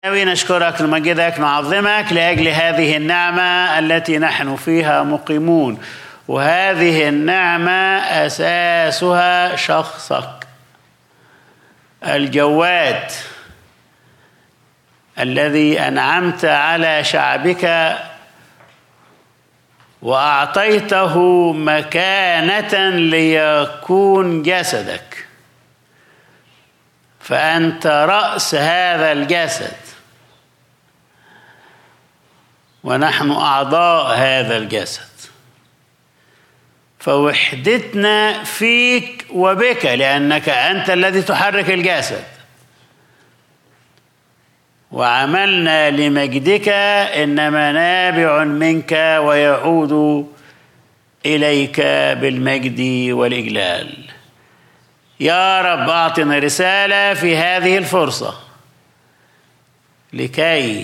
نشكرك نمجدك نعظمك لاجل هذه النعمه التي نحن فيها مقيمون وهذه النعمه اساسها شخصك الجواد الذي انعمت على شعبك واعطيته مكانه ليكون جسدك فانت راس هذا الجسد ونحن اعضاء هذا الجسد فوحدتنا فيك وبك لانك انت الذي تحرك الجسد وعملنا لمجدك انما نابع منك ويعود اليك بالمجد والاجلال يا رب اعطنا رساله في هذه الفرصه لكي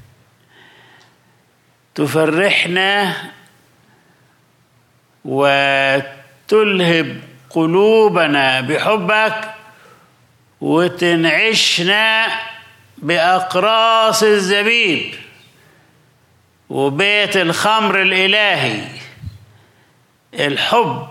تفرحنا وتلهب قلوبنا بحبك وتنعشنا باقراص الزبيب وبيت الخمر الالهي الحب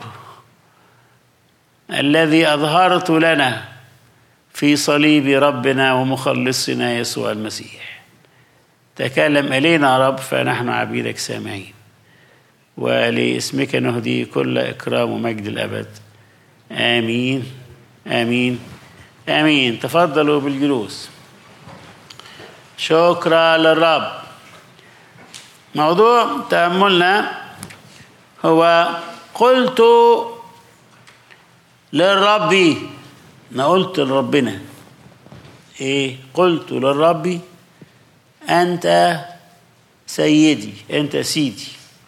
الذي اظهرت لنا في صليب ربنا ومخلصنا يسوع المسيح تكلم الينا يا رب فنحن عبيدك سامعين ولاسمك نهدي كل اكرام ومجد الابد امين امين امين تفضلوا بالجلوس شكرا للرب موضوع تاملنا هو قلت للرب انا قلت لربنا ايه قلت للرب انت سيدي انت سيدي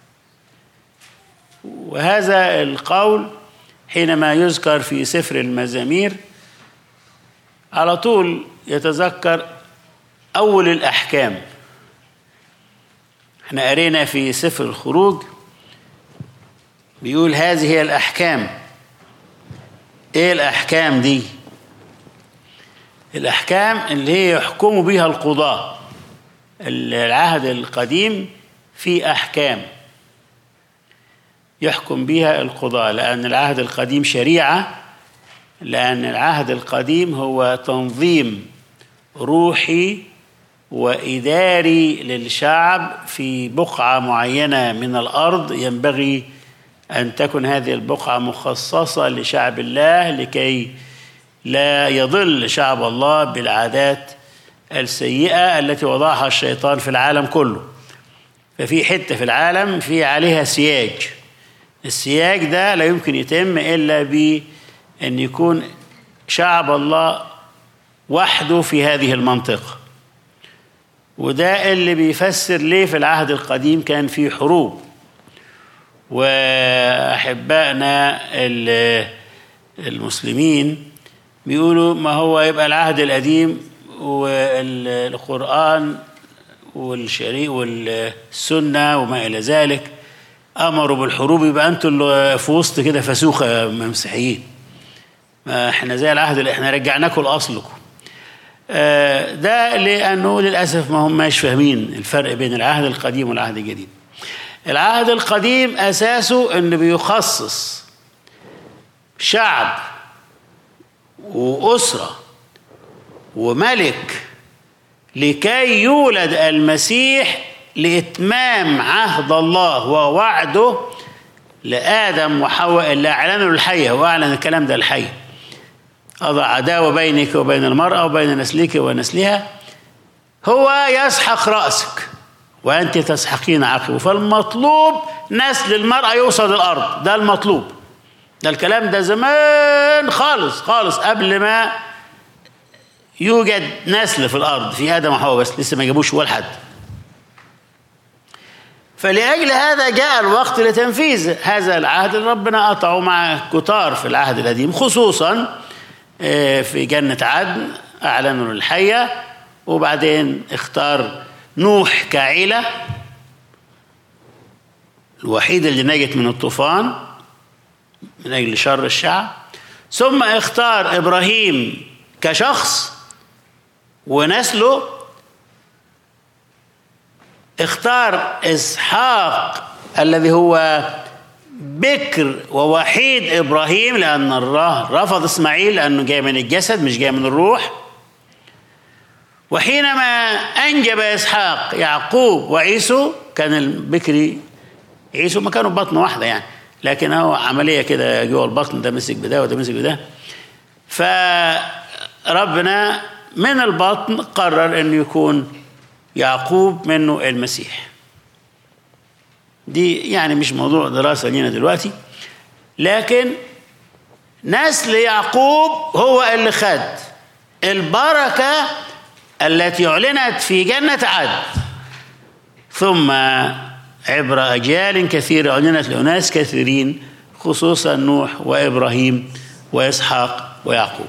وهذا القول حينما يذكر في سفر المزامير على طول يتذكر اول الاحكام احنا قرينا في سفر الخروج بيقول هذه هي الاحكام ايه الاحكام دي الاحكام اللي هي يحكم بها القضاه العهد القديم في احكام يحكم بها القضاه لان العهد القديم شريعه لان العهد القديم هو تنظيم روحي واداري للشعب في بقعه معينه من الارض ينبغي ان تكن هذه البقعه مخصصه لشعب الله لكي لا يضل شعب الله بالعادات السيئه التي وضعها الشيطان في العالم كله ففي حته في العالم في عليها سياج السياج ده لا يمكن يتم الا بان يكون شعب الله وحده في هذه المنطقه وده اللي بيفسر ليه في العهد القديم كان في حروب واحبائنا المسلمين بيقولوا ما هو يبقى العهد القديم والقران والشريع والسنه وما الى ذلك امروا بالحروب يبقى انتوا اللي في وسط كده فسوخه مسيحيين ما احنا زي العهد اللي احنا رجعناكم لاصلكم ده لانه للاسف ما هماش فاهمين الفرق بين العهد القديم والعهد الجديد العهد القديم اساسه انه بيخصص شعب واسره وملك لكي يولد المسيح لاتمام عهد الله ووعده لادم وحواء اللي اعلنوا الحيه واعلن الكلام ده الحي أضع عداوة بينك وبين المرأة وبين نسلك ونسلها هو يسحق رأسك وأنت تسحقين عقبه فالمطلوب نسل المرأة يوصل الأرض ده المطلوب ده الكلام ده زمان خالص خالص قبل ما يوجد نسل في الأرض في آدم وحواء بس لسه ما جابوش ولا حد فلأجل هذا جاء الوقت لتنفيذ هذا العهد اللي ربنا قطعه مع كتار في العهد القديم خصوصا في جنة عدن أعلنوا الحية وبعدين اختار نوح كعيلة الوحيدة اللي نجت من الطوفان من أجل شر الشعب ثم اختار إبراهيم كشخص ونسله اختار اسحاق الذي هو بكر ووحيد ابراهيم لان الله رفض اسماعيل لانه جاي من الجسد مش جاي من الروح وحينما انجب اسحاق يعقوب وعيسو كان البكري عيسو ما كانوا بطن واحده يعني لكن هو عمليه كده جوه البطن ده مسك بده وده مسك بده فربنا من البطن قرر انه يكون يعقوب منه المسيح دي يعني مش موضوع دراسة لينا دلوقتي لكن نسل يعقوب هو اللي خد البركة التي أعلنت في جنة عدن ثم عبر أجيال كثيرة أعلنت لأناس كثيرين خصوصا نوح وإبراهيم وإسحاق ويعقوب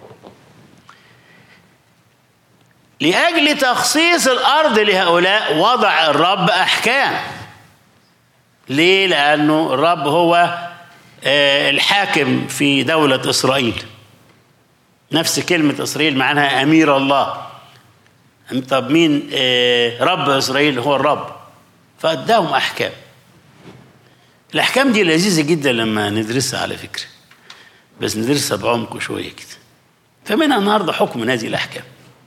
لأجل تخصيص الأرض لهؤلاء وضع الرب أحكام ليه؟ لأنه الرب هو الحاكم في دولة إسرائيل نفس كلمة إسرائيل معناها أمير الله طب مين رب إسرائيل هو الرب فأداهم أحكام الأحكام دي لذيذة جدا لما ندرسها على فكرة بس ندرسها بعمق شوية كده فمنها النهاردة حكم من هذه الأحكام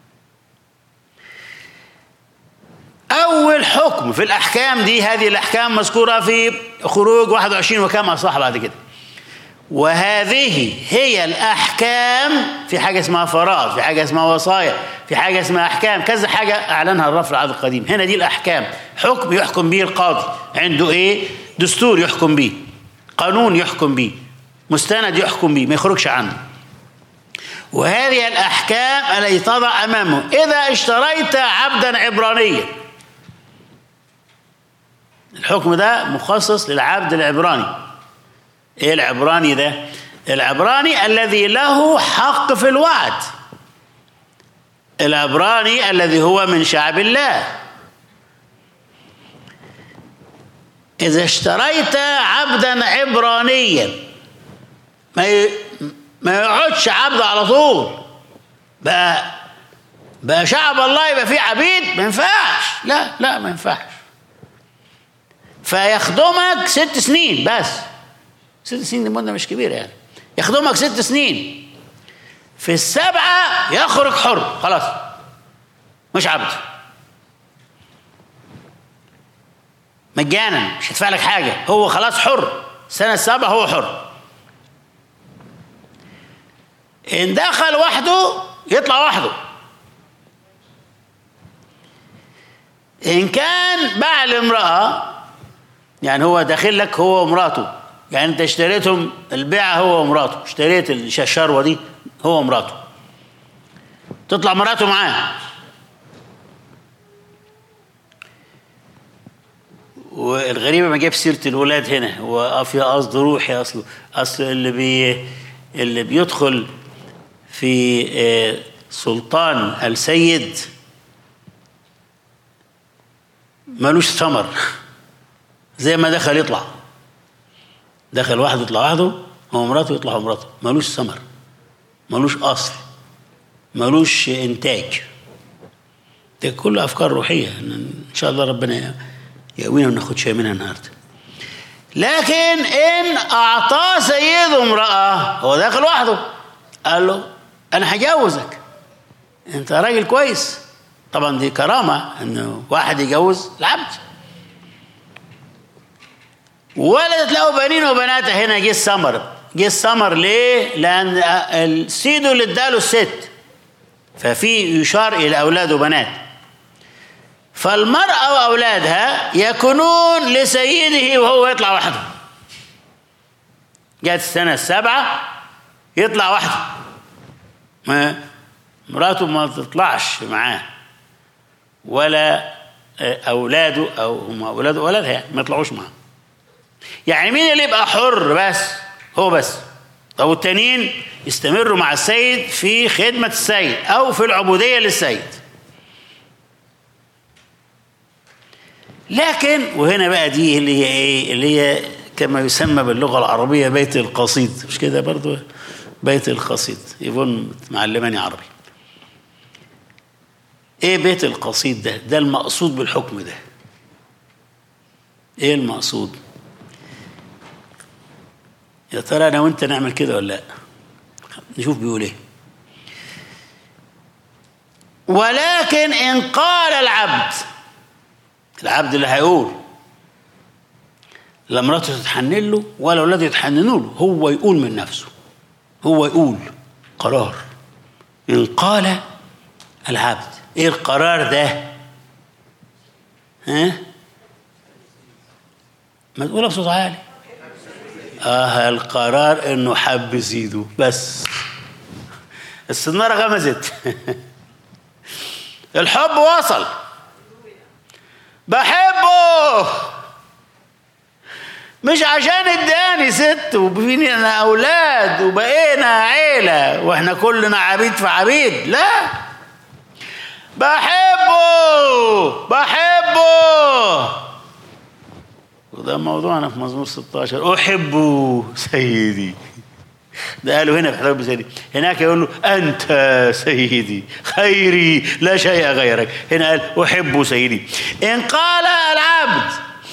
أول حكم في الأحكام دي هذه الأحكام مذكورة في خروج 21 وكم أصح بعد كده وهذه هي الأحكام في حاجة اسمها فرائض في حاجة اسمها وصايا في حاجة اسمها أحكام كذا حاجة أعلنها الرب في العهد القديم هنا دي الأحكام حكم يحكم به القاضي عنده إيه دستور يحكم به قانون يحكم به مستند يحكم به ما يخرجش عنه وهذه الأحكام التي تضع أمامه إذا اشتريت عبدا عبرانيا الحكم ده مخصص للعبد العبراني ايه العبراني ده العبراني الذي له حق في الوعد العبراني الذي هو من شعب الله اذا اشتريت عبدا عبرانيا ما ي... ما يقعدش عبد على طول بقى بقى شعب الله يبقى فيه عبيد ما ينفعش لا لا ما ينفعش فيخدمك ست سنين بس ست سنين دي مده مش كبيره يعني يخدمك ست سنين في السبعه يخرج حر خلاص مش عبد مجانا مش هيدفع لك حاجه هو خلاص حر السنه السابعه هو حر ان دخل وحده يطلع وحده ان كان باع لامراه يعني هو داخل لك هو ومراته يعني انت اشتريتهم البيعه هو ومراته اشتريت الشروه دي هو ومراته تطلع مراته معاه والغريبه ما جاب سيره الولاد هنا هو فيها قصد روحي اصله اصل اللي بي اللي بيدخل في سلطان السيد ملوش ثمر زي ما دخل يطلع دخل واحد يطلع وحده هو مراته يطلع مراته ملوش ثمر ملوش اصل ملوش انتاج دي كل افكار روحيه ان شاء الله ربنا يقوينا وناخد شيء منها النهارده لكن ان اعطاه سيده امراه هو داخل وحده قال له انا هجوزك انت راجل كويس طبعا دي كرامه انه واحد يجوز العبد ولدت له بنين وبنات هنا جه السمر جه السمر ليه؟ لأن السيد اللي اداله الست ففي يشار إلى أولاد وبنات فالمرأة وأولادها يكونون لسيده وهو يطلع وحده جت السنة السابعة يطلع وحده ما مراته ما تطلعش معاه ولا أولاده أو هم أولاده أولادها يعني ما يطلعوش معاه يعني مين اللي يبقى حر بس هو بس طب والتانيين يستمروا مع السيد في خدمة السيد أو في العبودية للسيد لكن وهنا بقى دي اللي هي ايه اللي هي كما يسمى باللغة العربية بيت القصيد مش كده برضو بيت القصيد يظن معلماني عربي ايه بيت القصيد ده ده المقصود بالحكم ده ايه المقصود يا ترى انا وانت نعمل كده ولا لا نشوف بيقول ايه ولكن ان قال العبد العبد اللي هيقول لا مراته تتحنن له ولا اولاده يتحننوا له هو يقول من نفسه هو يقول قرار ان قال العبد ايه القرار ده ها ما تقولها بصوت عالي اه القرار انه حب يزيده بس السناره غمزت الحب وصل بحبه مش عشان اداني ست وبينا اولاد وبقينا عيله واحنا كلنا عبيد في عبيد لا بحبه بحبه وده موضوعنا في مزمور 16 احب سيدي ده قالوا هنا في حضرتك سيدي هناك يقول له انت سيدي خيري لا شيء غيرك هنا قال احب سيدي ان قال العبد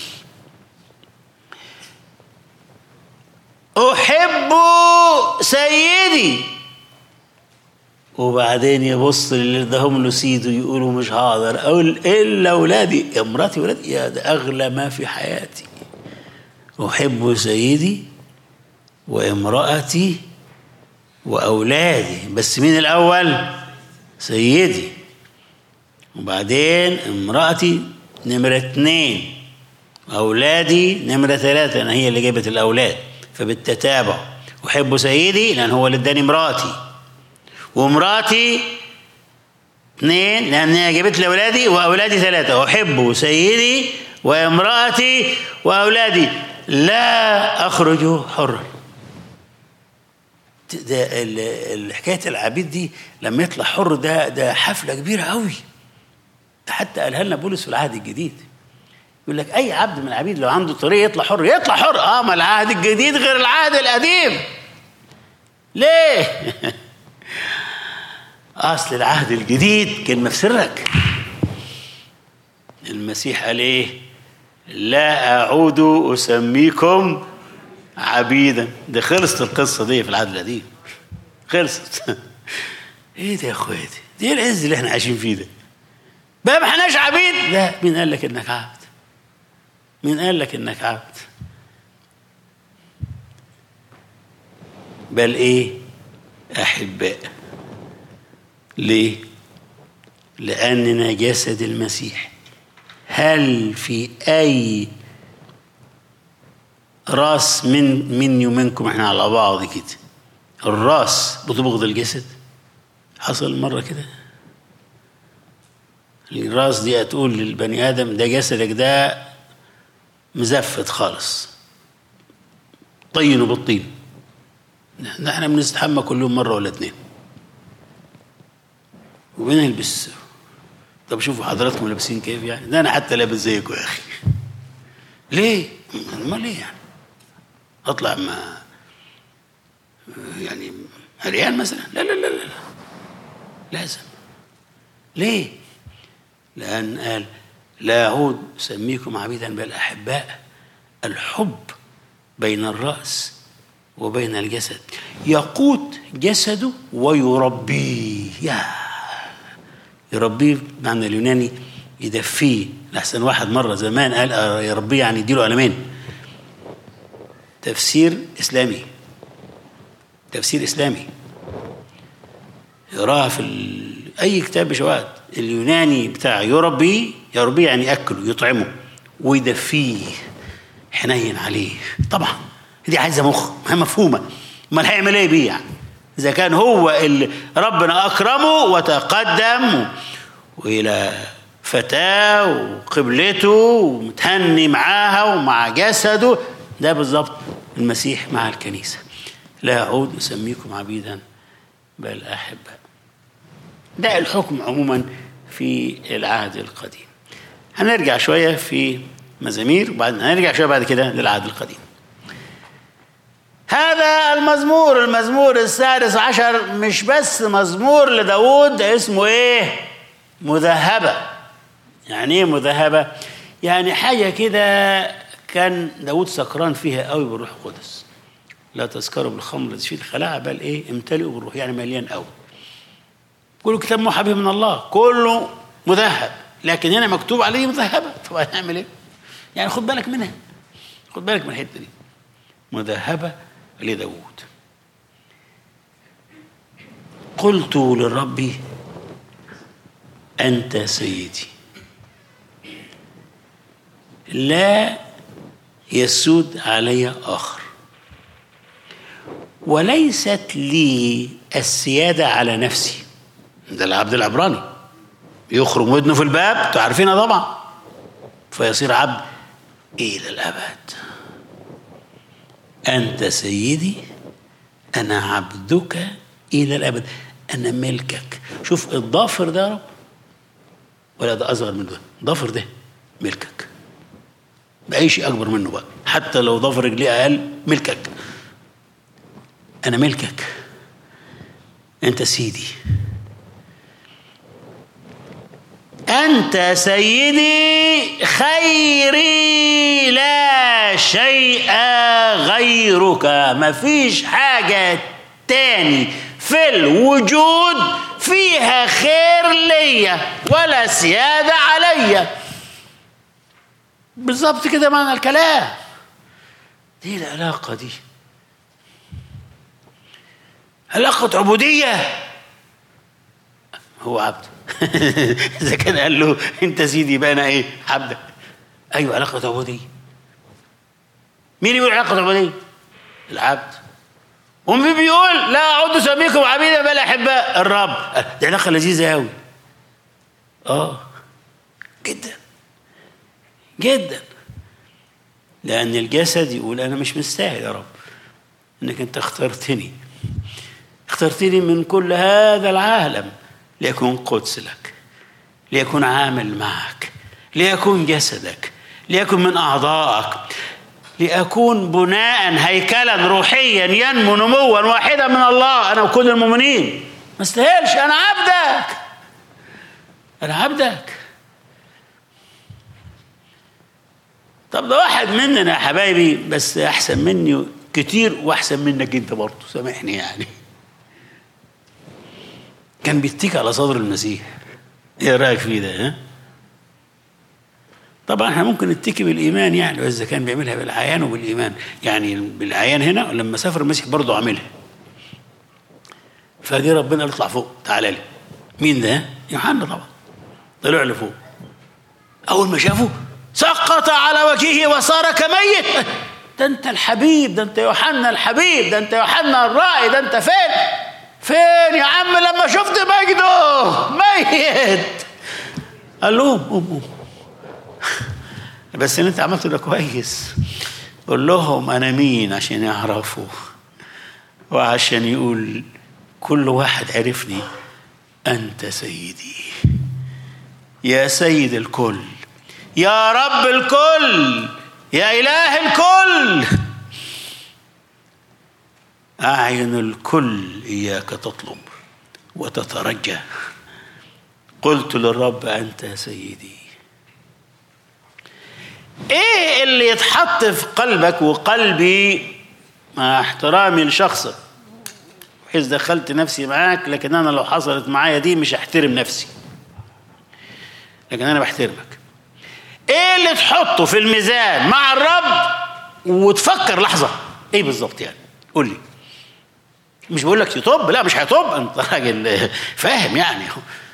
احب سيدي وبعدين يبص للي اداهم له سيده يقولوا مش هقدر اقول الا اولادي امراتي ولادي يا ده اغلى ما في حياتي احب سيدي وامرأتي وأولادي بس مين الأول سيدي وبعدين امرأتي نمرة اتنين أولادي نمرة ثلاثة أنا هي اللي جابت الأولاد فبالتتابع أحب سيدي لأن هو اللي اداني مراتي ومراتي اثنين لأن هي جابت لي أولادي وأولادي ثلاثة أحب سيدي وامرأتي وأولادي لا أخرج حرا ده حكايه العبيد دي لما يطلع حر ده ده حفله كبيره قوي ده حتى قالها لنا بولس في العهد الجديد يقول لك اي عبد من العبيد لو عنده طريق يطلع حر يطلع حر اه ما العهد الجديد غير العهد القديم ليه اصل العهد الجديد كلمه في سرك المسيح قال ايه لا اعود اسميكم عبيدا ده خلصت القصة دي في العهد القديم خلصت ايه ده يا اخواتي دي ايه العز اللي احنا عايشين فيه ده بقى ما احناش عبيد لا مين قال لك انك عبد مين قال لك انك عبد بل ايه احباء ليه لاننا جسد المسيح هل في اي راس من مني ومنكم احنا على بعض كده الراس بتبغض الجسد حصل مرة كده الراس دي هتقول للبني آدم ده جسدك ده مزفت خالص طينه بالطين احنا بنستحمى كل يوم مرة ولا اتنين وبنلبس طب شوفوا حضراتكم لابسين كيف يعني ده انا حتى لابس زيكم يا اخي ليه؟ امال ايه يعني؟ اطلع ما يعني عريان مثلا لا لا لا لا لازم ليه لأن قال لا أعود أسميكم عبيدا بل أحباء الحب بين الرأس وبين الجسد يقوت جسده ويربيه يا يربيه معنى اليوناني يدفيه لحسن واحد مرة زمان قال يربيه يعني يديله قلمين تفسير إسلامي تفسير إسلامي يراها في ال... أي كتاب بشوات اليوناني بتاع يربي يربي يعني يأكله يطعمه ويدفيه حنين عليه طبعا دي عايزة مخ مفهومة امال هيعمل ايه بيه يعني إذا كان هو اللي ربنا أكرمه وتقدم وإلى فتاة وقبلته ومتهني معاها ومع جسده ده بالظبط المسيح مع الكنيسة لا أعود أسميكم عبيدا بل أحباء ده الحكم عموما في العهد القديم هنرجع شوية في مزامير وبعدين هنرجع شوية بعد كده للعهد القديم هذا المزمور المزمور السادس عشر مش بس مزمور لداود ده اسمه ايه مذهبة يعني ايه مذهبة يعني حاجة كده كان داود سكران فيها قوي بالروح القدس لا تذكروا بالخمر التي في الخلاعة بل ايه امتلئوا بالروح يعني مليان قوي كله كتاب محبب من الله كله مذهب لكن هنا مكتوب عليه مذهبة طب هنعمل ايه؟ يعني خد بالك منها خد بالك من الحتة دي مذهبة لداود قلت للرب أنت سيدي لا يسود علي آخر وليست لي السيادة على نفسي ده العبد العبراني يخرج ودنه في الباب تعرفينها طبعا فيصير عبد إلى الأبد أنت سيدي أنا عبدك إلى الأبد أنا ملكك شوف الضافر ده يا رب ولا ده أصغر من ده ضافر ده ملكك بأي شيء أكبر منه بقى حتى لو ضافر رجليه أقل ملكك أنا ملكك أنت سيدي أنت سيدي خيري لا شيء غيرك مفيش حاجة تاني في الوجود فيها خير ليا ولا سيادة عليا بالظبط كده معنى الكلام دي العلاقة دي علاقة عبودية هو عبد إذا كان قال له أنت سيدي بقى أنا إيه عبدك أيوة علاقة عبودية مين يقول علاقة عبودية؟ العبد ومين بيقول لا أعد سميكم عبيدا بل أحباء الرب دي علاقة لذيذة أوي آه جدا جدا لأن الجسد يقول أنا مش مستاهل يا رب إنك أنت اخترتني اخترتني من كل هذا العالم ليكون قدس لك ليكون عامل معك ليكون جسدك ليكن من أعضائك لأكون بناء هيكلا روحيا ينمو نموا واحدا من الله أنا وكل المؤمنين ما استاهلش أنا عبدك أنا عبدك طب ده واحد مننا يا حبايبي بس أحسن مني كتير وأحسن منك أنت برضه سامحني يعني كان بيتكي على صدر المسيح ايه رايك فيه ده ها؟ طبعا احنا ممكن نتكي بالايمان يعني واذا كان بيعملها بالعيان وبالايمان يعني بالعيان هنا لما سافر المسيح برضه عملها فجه ربنا قال اطلع فوق تعالى لي مين ده؟ يوحنا طبعا طلع لفوق اول ما شافه سقط على وجهه وصار كميت ده انت الحبيب ده انت يوحنا الحبيب ده انت يوحنا الرائي ده انت فين؟ فين يا عم لما شفت مجده ميت قال لهم قوم قوم بس اللي انت عملته ده كويس قول لهم انا مين عشان يعرفوا وعشان يقول كل واحد عرفني انت سيدي يا سيد الكل يا رب الكل يا اله الكل أعين الكل إياك تطلب وتترجى قلت للرب أنت سيدي إيه اللي يتحط في قلبك وقلبي مع احترامي لشخصك بحيث دخلت نفسي معاك لكن أنا لو حصلت معايا دي مش هحترم نفسي لكن أنا بحترمك إيه اللي تحطه في الميزان مع الرب وتفكر لحظة إيه بالظبط يعني قول لي مش بقول لك يطب لا مش هيطب انت راجل فاهم يعني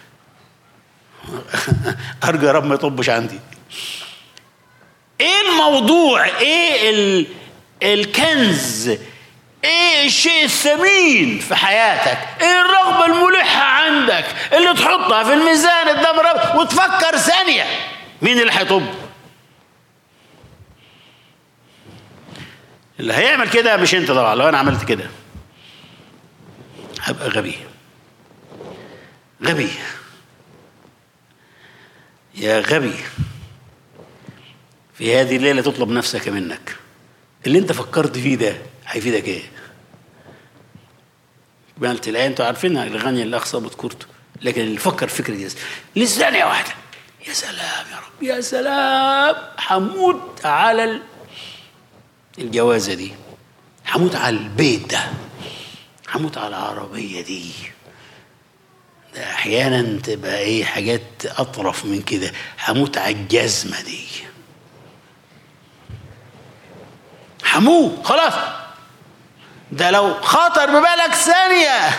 ارجو يا رب ما يطبش عندي ايه الموضوع ايه ال... الكنز ايه الشيء الثمين في حياتك ايه الرغبه الملحه عندك اللي تحطها في الميزان قدام الرب وتفكر ثانيه مين اللي هيطب اللي هيعمل كده مش انت طبعا لو انا عملت كده هبقى غبي غبي يا غبي في هذه الليله تطلب نفسك منك اللي انت فكرت فيه ده هيفيدك ايه قالت الآية انتوا عارفينها الغني اللي أخصى بذكورته لكن اللي فكر فكرة دي لثانية واحدة يا سلام يا رب يا سلام حموت على الجوازة دي هموت على البيت ده هموت على العربية دي ده أحيانا تبقى إيه حاجات أطرف من كده هموت على الجزمة دي هموت خلاص ده لو خطر ببالك ثانية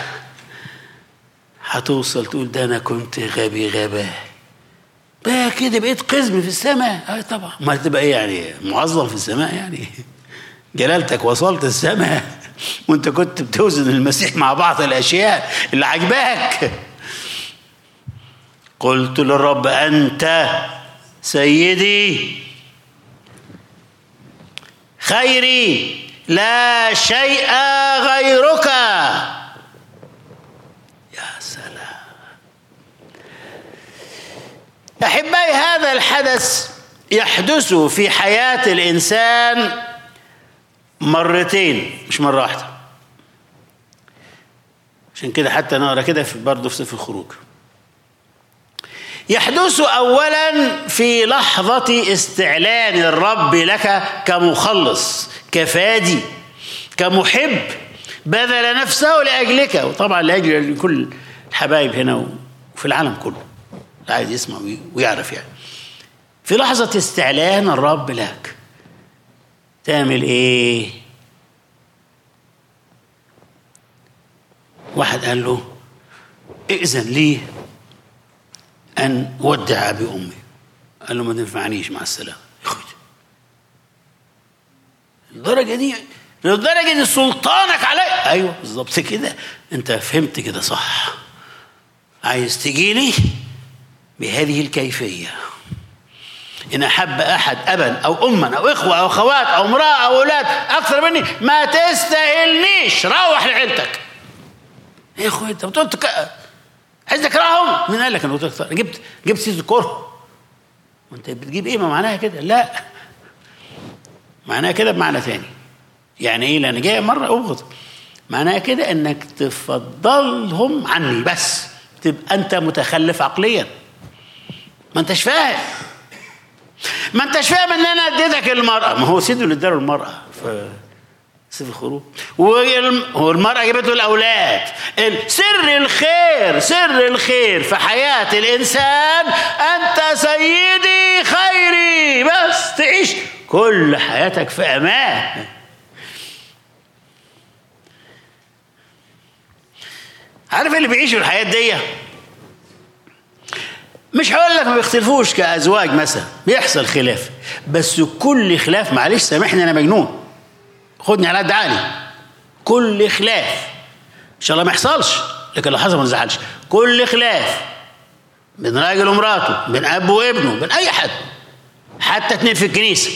هتوصل تقول ده أنا كنت غبي غباء بقى كده بقيت قزم في السماء اه طبعا ما تبقى ايه يعني معظم في السماء يعني جلالتك وصلت السماء وانت كنت بتوزن المسيح مع بعض الاشياء اللي عجباك قلت للرب انت سيدي خيري لا شيء غيرك يا سلام احبائي هذا الحدث يحدث في حياه الانسان مرتين مش مره واحده عشان كده حتى نقرا كده في برضه في سفر الخروج يحدث اولا في لحظه استعلان الرب لك كمخلص كفادي كمحب بذل نفسه لاجلك وطبعا لاجل كل الحبايب هنا وفي العالم كله عايز يسمع ويعرف يعني في لحظة استعلان الرب لك تعمل ايه واحد قال له ائذن لي ان اودع ابي امي قال له ما تنفعنيش مع السلامه ياخد الدرجه دي للدرجه دي سلطانك علي ايوه بالظبط كده انت فهمت كده صح عايز تجي لي بهذه الكيفيه إن أحب أحد أبا أو أما أو إخوة أو أخوات أو امرأة أو أولاد أكثر مني ما تستاهلنيش روح لعيلتك يا أخوي أنت بتقول تك... عايز تكرههم مين قال لك أنا جبت جبت سيرة الكره وأنت بتجيب إيه ما معناها كده لا معناها كده بمعنى ثاني يعني إيه لأن جاي مرة أبغض معناها كده إنك تفضلهم عني بس تبقى أنت متخلف عقليا ما أنتش فاهم ما انتش فاهم ان انا اديتك المراه ما هو سيده اللي اداله المراه في سيف الخروج والمراه جابت له الاولاد سر الخير سر الخير في حياه الانسان انت سيدي خيري بس تعيش كل حياتك في امان عارف اللي بيعيشوا الحياه دي مش هقول لك ما بيختلفوش كازواج مثلا بيحصل خلاف بس كل خلاف معلش سامحني انا مجنون خدني على قد عقلي كل خلاف ان شاء الله ما يحصلش لكن لو حصل ما نزعلش كل خلاف بين راجل ومراته بين اب وابنه بين اي حد حتى اتنين في الكنيسه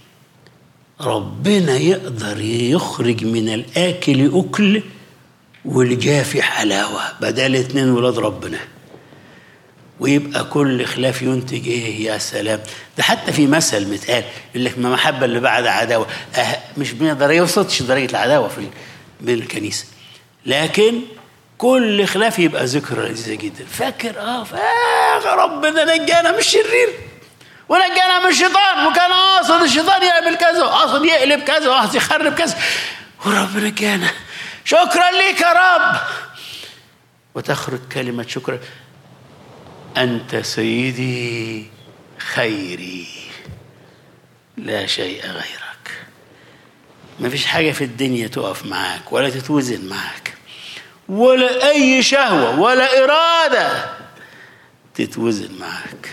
ربنا يقدر يخرج من الاكل اكل والجافي حلاوه بدل اتنين ولاد ربنا ويبقى كل خلاف ينتج ايه يا سلام ده حتى في مثل متقال يقول لك ما محبه اللي بعد عداوه أه مش بنقدر يوصلش درجه العداوه في بين الكنيسه لكن كل خلاف يبقى ذكرى لذيذه جدا فاكر اه فاكر ربنا نجانا من الشرير ونجانا من الشيطان وكان قاصد الشيطان يعمل كذا وقاصد يقلب كذا وقاصد يخرب كذا ورب نجانا شكرا ليك يا رب وتخرج كلمه شكرا أنت سيدي خيري لا شيء غيرك ما فيش حاجة في الدنيا تقف معاك ولا تتوزن معاك ولا أي شهوة ولا إرادة تتوزن معاك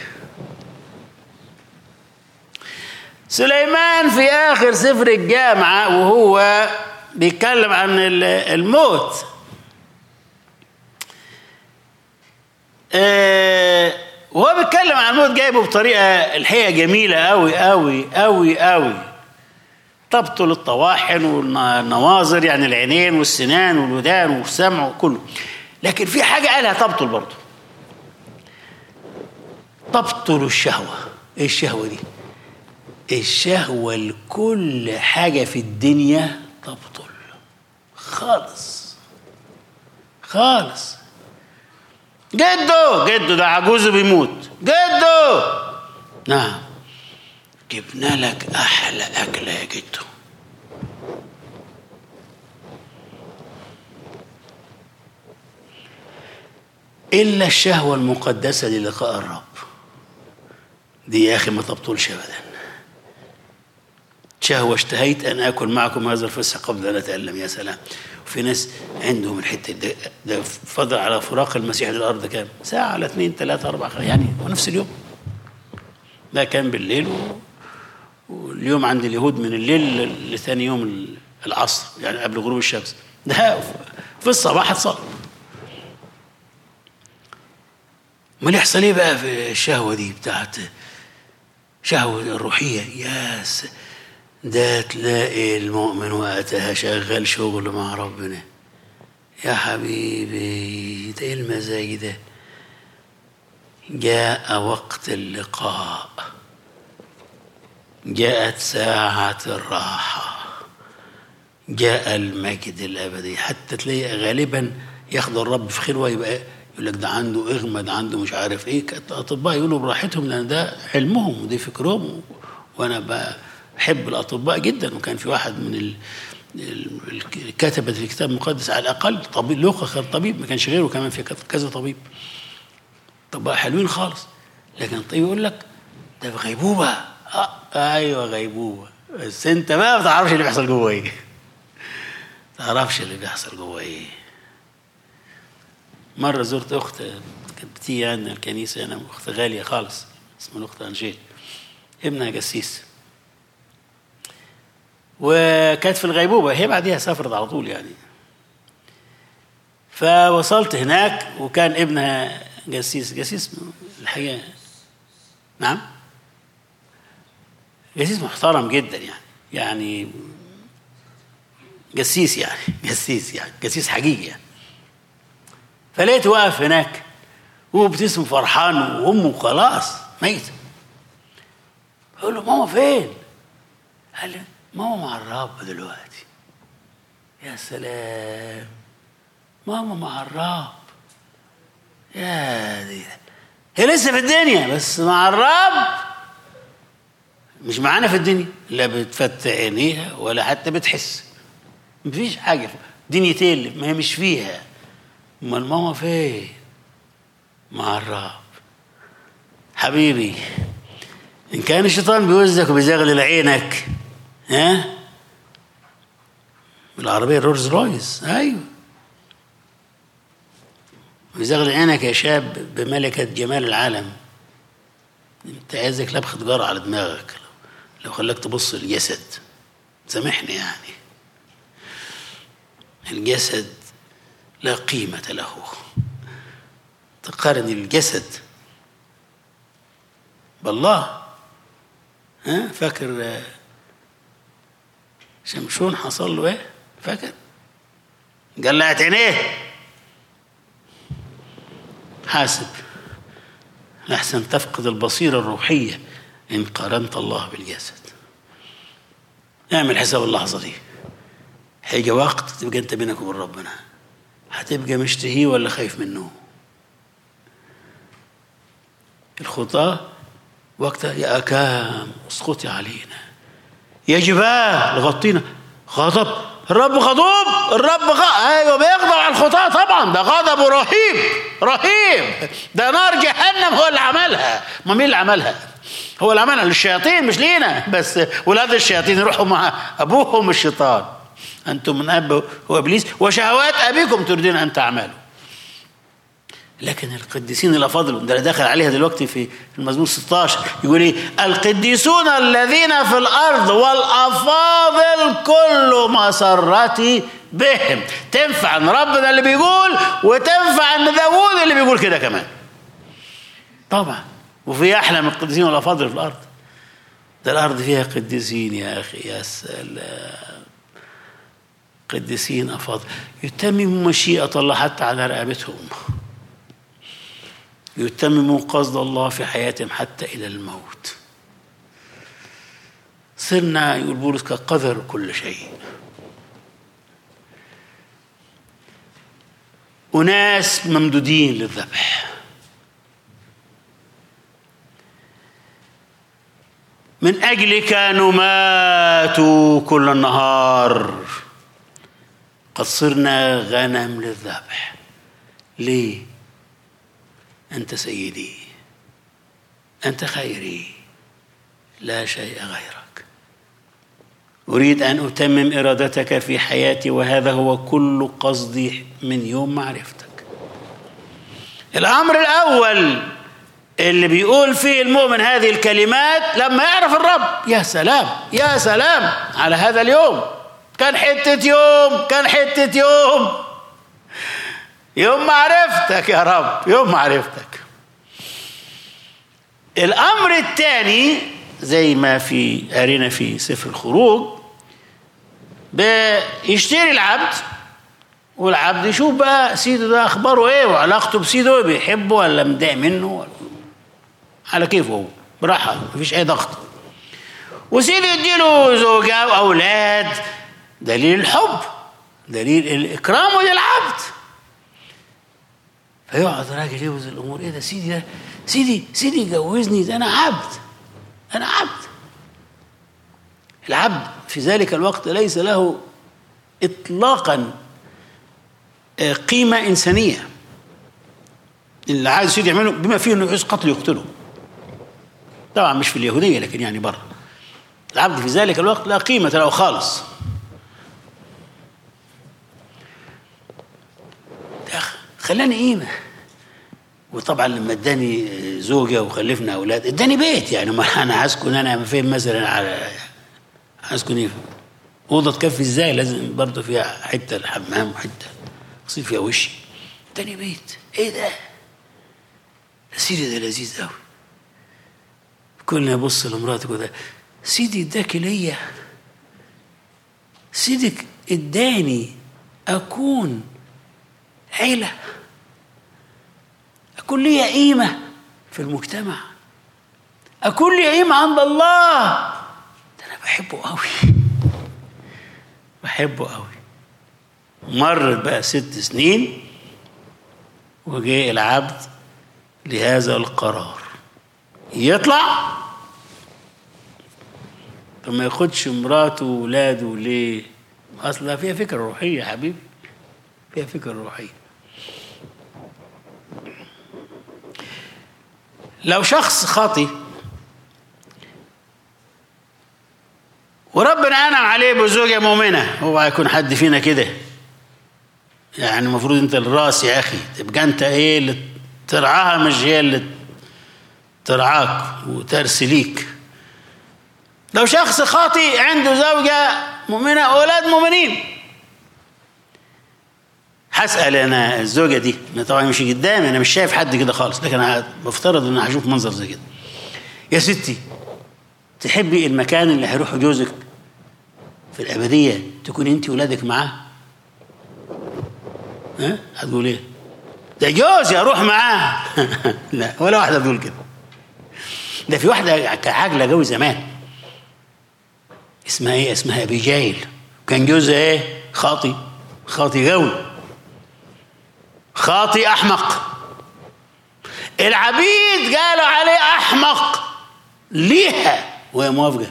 سليمان في آخر سفر الجامعة وهو بيتكلم عن الموت آه وهو بيتكلم عن الموت جايبه بطريقه الحقيقه جميله قوي قوي قوي قوي تبطل الطواحن والنواظر يعني العينين والسنان والودان والسمع وكله لكن في حاجه قالها تبطل برضه تبطل الشهوه ايه الشهوه دي الشهوه لكل حاجه في الدنيا تبطل خالص خالص جدو جدو ده عجوز بيموت جدو نعم جبنا لك احلى اكله يا جدو إلا الشهوة المقدسة للقاء الرب دي يا أخي ما تبطلش أبدا شهوة اشتهيت أن آكل معكم هذا الفسح قبل أن أتألم يا سلام وفي ناس عندهم الحتة ده, ده فضل على فراق المسيح للأرض كام ساعة على اثنين ثلاثة أربعة يعني ونفس اليوم ده كان بالليل و... واليوم عند اليهود من الليل لثاني يوم العصر يعني قبل غروب الشمس ده في الصباح اتصل امال يحصل ايه بقى في الشهوه دي بتاعت شهوه الروحيه ياس ده تلاقي المؤمن وقتها شغال شغل مع ربنا يا حبيبي ده ايه المزاج ده جاء وقت اللقاء جاءت ساعة الراحة جاء المجد الأبدي حتى تلاقي غالبا ياخد الرب في خلوة يبقى يقول لك ده عنده إغمى ده عنده مش عارف إيه الأطباء يقولوا براحتهم لأن ده حلمهم ودي فكرهم وأنا بحب الأطباء جدا وكان في واحد من ال... كتبة الكتاب المقدس على الأقل طبيب لوقا كان طبيب ما كانش غيره كمان في كذا طبيب طباء حلوين خالص لكن الطبيب يقول لك ده في غيبوبة آه ايوه غيبوبه بس انت ما بتعرفش اللي بيحصل جوه ايه تعرفش اللي بيحصل جوه ايه مره زرت اخت كانت بتيجي عندنا الكنيسه انا اخت غاليه خالص اسمها الاخت انجيل ابنها جسيس وكانت في الغيبوبه هي بعديها سافرت على طول يعني فوصلت هناك وكان ابنها جسيس جسيس الحقيقه نعم جسيس محترم جدا يعني يعني جسيس يعني جسيس يعني جسيس حقيقي يعني فلقيته واقف هناك وبتسم فرحان وامه خلاص ميت بقول له ماما فين؟ قال لي ماما مع الرب دلوقتي يا سلام ماما مع الرب يا دي هي لسه في الدنيا بس مع الرب مش معانا في الدنيا لا بتفتح عينيها ولا حتى بتحس مفيش حاجة دنيتين ما هي مش فيها امال ماما فين مع الرب حبيبي ان كان الشيطان بيوزك وبيزغلل عينك ها بالعربية الرولز رويس ايوه بيزغلل عينك يا شاب بملكة جمال العالم انت عايزك لبخة تجارة على دماغك لو خلاك تبص الجسد سامحني يعني الجسد لا قيمة له تقارن الجسد بالله ها فاكر شمشون حصل له ايه فاكر قلعت عينيه حاسب لحسن تفقد البصيرة الروحية إن قارنت الله بالجسد اعمل حساب اللحظة دي هيجي وقت تبقى أنت بينك وبين ربنا هتبقى مشتهيه ولا خايف منه الخطاة وقتها يا أكام اسقطي علينا يا جبال غطينا غضب الرب غضوب الرب غ... ايوه بيغضب على الخطاة طبعا ده غضب رهيب رهيب ده نار جهنم هو اللي عملها ما مين اللي عملها هو اللي عملها للشياطين مش لينا بس ولاد الشياطين يروحوا مع ابوهم الشيطان انتم من اب هو ابليس وشهوات ابيكم تريدون ان تعملوا لكن القديسين الافاضل ده داخل عليها دلوقتي في المزمور 16 يقول ايه القديسون الذين في الارض والافاضل كل مسرتي بهم تنفع ان ربنا اللي بيقول وتنفع ان داوود اللي بيقول كده كمان طبعا وفي احلى من القديسين والافاضل في الارض ده الارض فيها قديسين يا اخي يا سلام قديسين افاضل يتمموا مشيئه الله حتى على رقبتهم يتمموا قصد الله في حياتهم حتى الى الموت صرنا يقول بولس كقدر كل شيء أناس ممدودين للذبح من أجلك نمات كل النهار قد صرنا غنم للذبح ليه أنت سيدي أنت خيري لا شيء غيرك أريد أن أتمم إرادتك في حياتي وهذا هو كل قصدي من يوم معرفتك الأمر الأول اللي بيقول فيه المؤمن هذه الكلمات لما يعرف الرب يا سلام يا سلام على هذا اليوم كان حتة يوم كان حتة يوم يوم معرفتك يا رب يوم معرفتك الأمر الثاني زي ما في قرينا في سفر الخروج بيشتري العبد والعبد يشوف بقى سيده ده اخباره ايه وعلاقته بسيده ايه بيحبه ولا متضايق منه ولا على كيفه هو براحه مفيش اي ضغط وسيده يديله زوجه واولاد دليل الحب دليل الاكرام للعبد فيقعد الراجل يوزن الامور ايه ده سيدي ده سيدي سيدي جوزني ده انا عبد انا عبد العبد في ذلك الوقت ليس له اطلاقا قيمه انسانيه اللي عايز سيدي يعمله بما فيه انه يعوز قتل يقتله طبعا مش في اليهوديه لكن يعني بره العبد في ذلك الوقت لا قيمه له خالص خلاني قيمه وطبعا لما اداني زوجه وخلفنا اولاد اداني بيت يعني ما انا هسكن انا فين مثلا على هسكن ايه اوضه تكفي ازاي لازم برضه فيها حته الحمام وحته اغسل فيها وشي اداني بيت ايه ده سيدي ده لذيذ قوي كل ما ابص لمراتي كده سيدي اداك ليا سيدك اداني اكون عيله أكون لي قيمة في المجتمع أكون لي قيمة عند الله ده أنا بحبه قوي بحبه قوي مرت بقى ست سنين وجاء العبد لهذا القرار يطلع طب ما ياخدش مراته وولاده ليه؟ اصلا فيها فكره روحيه يا حبيبي فيها فكره روحيه لو شخص خاطي وربنا انعم عليه بزوجه مؤمنه هو هيكون حد فينا كده يعني المفروض انت الراس يا اخي تبقى انت ايه اللي ترعاها مش هي اللي ترعاك وترسليك لو شخص خاطي عنده زوجة مؤمنة أولاد مؤمنين هسأل أنا الزوجة دي أنا طبعا مش قدامي أنا مش شايف حد كده خالص لكن أنا بفترض إن هشوف منظر زي كده يا ستي تحبي المكان اللي هيروح جوزك في الأبدية تكون أنت ولادك معاه ها هتقول إيه ده جوزي أروح معاه لا ولا واحدة بتقول كده ده في واحدة عاجلة جوي زمان اسمها ايه اسمها ابيجايل كان جوزها ايه خاطي خاطي غوي خاطي احمق العبيد قالوا عليه احمق ليها وهي موافقه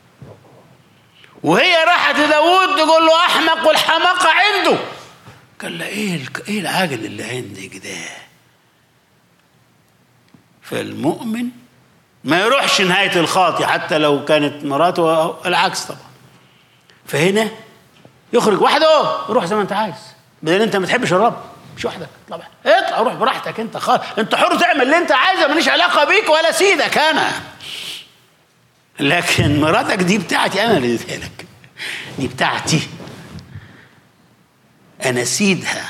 وهي راحت لداوود تقول له احمق والحماقه عنده قال لها ايه ايه العاجل اللي عندك ده فالمؤمن ما يروحش نهاية الخاطي حتى لو كانت مراته العكس طبعا فهنا يخرج وحده روح زي ما انت عايز بدل انت ما تحبش الرب مش وحدك طبعا اطلع روح براحتك انت خالص انت حر تعمل اللي انت عايزه ماليش علاقه بيك ولا سيدك انا لكن مراتك دي بتاعتي انا اللي اديتها لك دي بتاعتي انا سيدها